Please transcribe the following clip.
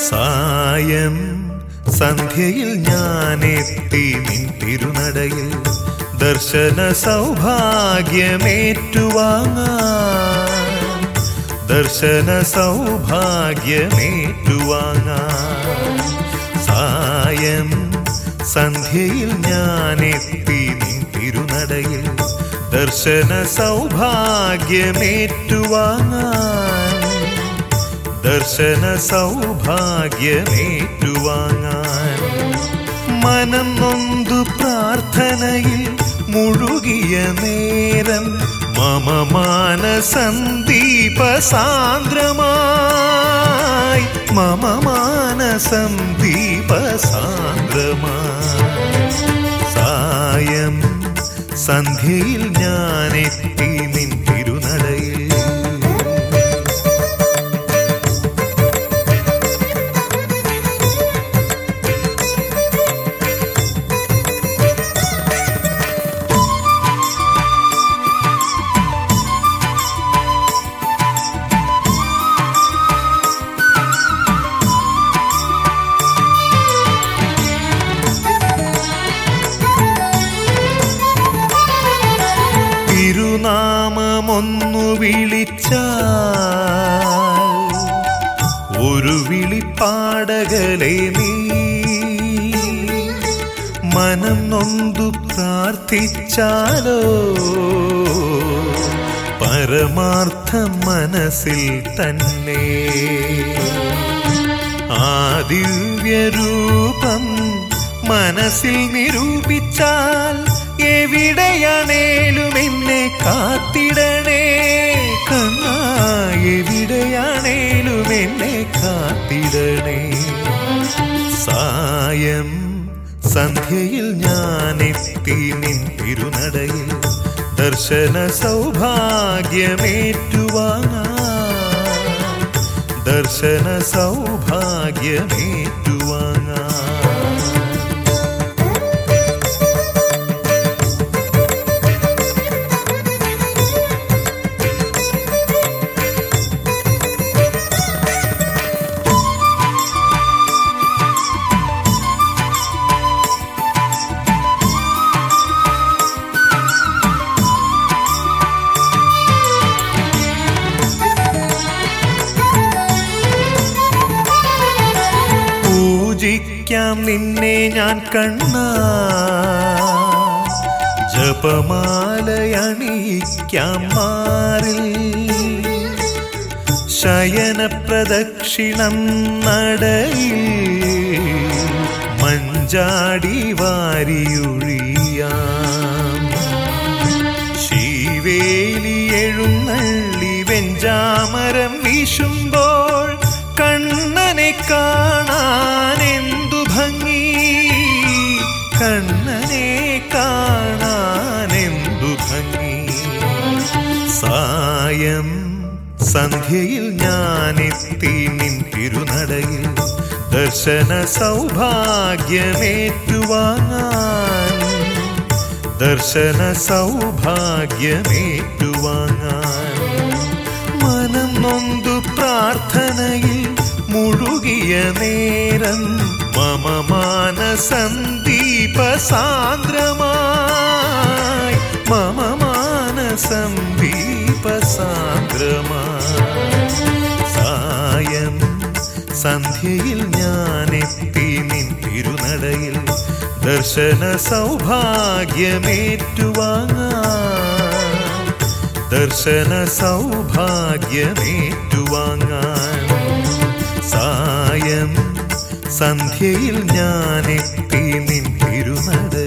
സായം സന്ധ്യയിൽ ഞാനെത്തി നിൻ തിരുനടയിൽ ദർശന സൗഭാഗ്യമേറ്റുവാങ്ങാൻ ദർശന സൗഭാഗ്യമേറ്റുവാങ്ങാൻ സായം സന്ധ്യയിൽ ഞാനെത്തി നിൻ തിരുനടയിൽ ദർശന സൗഭാഗ്യമേറ്റുവാങ്ങാൻ ദർശന സൗഭാഗ്യമേറ്റുവാങ്ങാൻ മനം നൊന്തു പ്രാർത്ഥനയിൽ മുഴുകിയ നേരം മമ മാനസന്ദീപ സാന്ദ്രമായി മമ മാനസന്ദീപ സാന്ദ്രമായി സായം സന്ധ്യയിൽ ഞാനെത്തി നിൻ തിരുനടയിൽ തിരുനാമമൊന്നു വിളിച്ചാൽ ഒരു വിളിപ്പാടകലെ നീ മനം നൊന്തു പ്രാർത്ഥിച്ചാലോ പരമാർത്ഥം മനസ്സിൽ തന്നെ ആ ദിവ്യരൂപം മനസ്സിൽ നിരൂപിച്ചാൽ എവിടെയാണേലും എന്നെ കാത്തിടണേ കണ്ണ എവിടെയാണേലും എന്നെ കാത്തിടണേ സായം സന്ധ്യയിൽ ഞാനെത്തി നിൻ തിരുനടയിൽ ദർശന സൗഭാഗ്യമേറ്റുവാങ്ങാൻ ദർശന സൗഭാഗ്യമേറ്റുവാങ്ങാൻ പൂജിക്കാം നിന്നെ ഞാൻ കണ്ണ ജപമാലയണിയിക്കാം മാറിൽ ശയന പ്രദക്ഷിണം നടയിൽ മഞ്ചാടി വാരിയൊഴിയാം ശീവേലി എഴുന്നള്ളി വെഞ്ചാമരം വീശുമ്പോൾ കണ്ണനെ കാണാൻ എന്തു ഭംഗി കണ്ണനെ കാണാൻ എന്തു ഭംഗി സായം സന്ധ്യയിൽ ഞാനെത്തി നിൻ തിരുനടയിൽ ദർശന സൗഭാഗ്യമേറ്റുവാങ്ങാൻ ദർശന സൗഭാഗ്യമേറ്റുവാങ്ങാൻ മനം നൊന്തു പ്രാർത്ഥനയിൽ മുഴുകിയ നേരം മമ മാനസന്ദീപ സാന്ദ്രമായി മമ മാനസന്ദീപ സാന്ദ്രമായി സായം സന്ധ്യയിൽ ഞാനെത്തി നിൻ തിരുനടയിൽ ദർശന സൗഭാഗ്യമേറ്റുവാങ്ങാൻ ദർശന സൗഭാഗ്യമേറ്റുവാങ്ങാൻ സായം സന്ധ്യയിൽ ഞാനെത്തി നിൻ തിരുനടയിൽ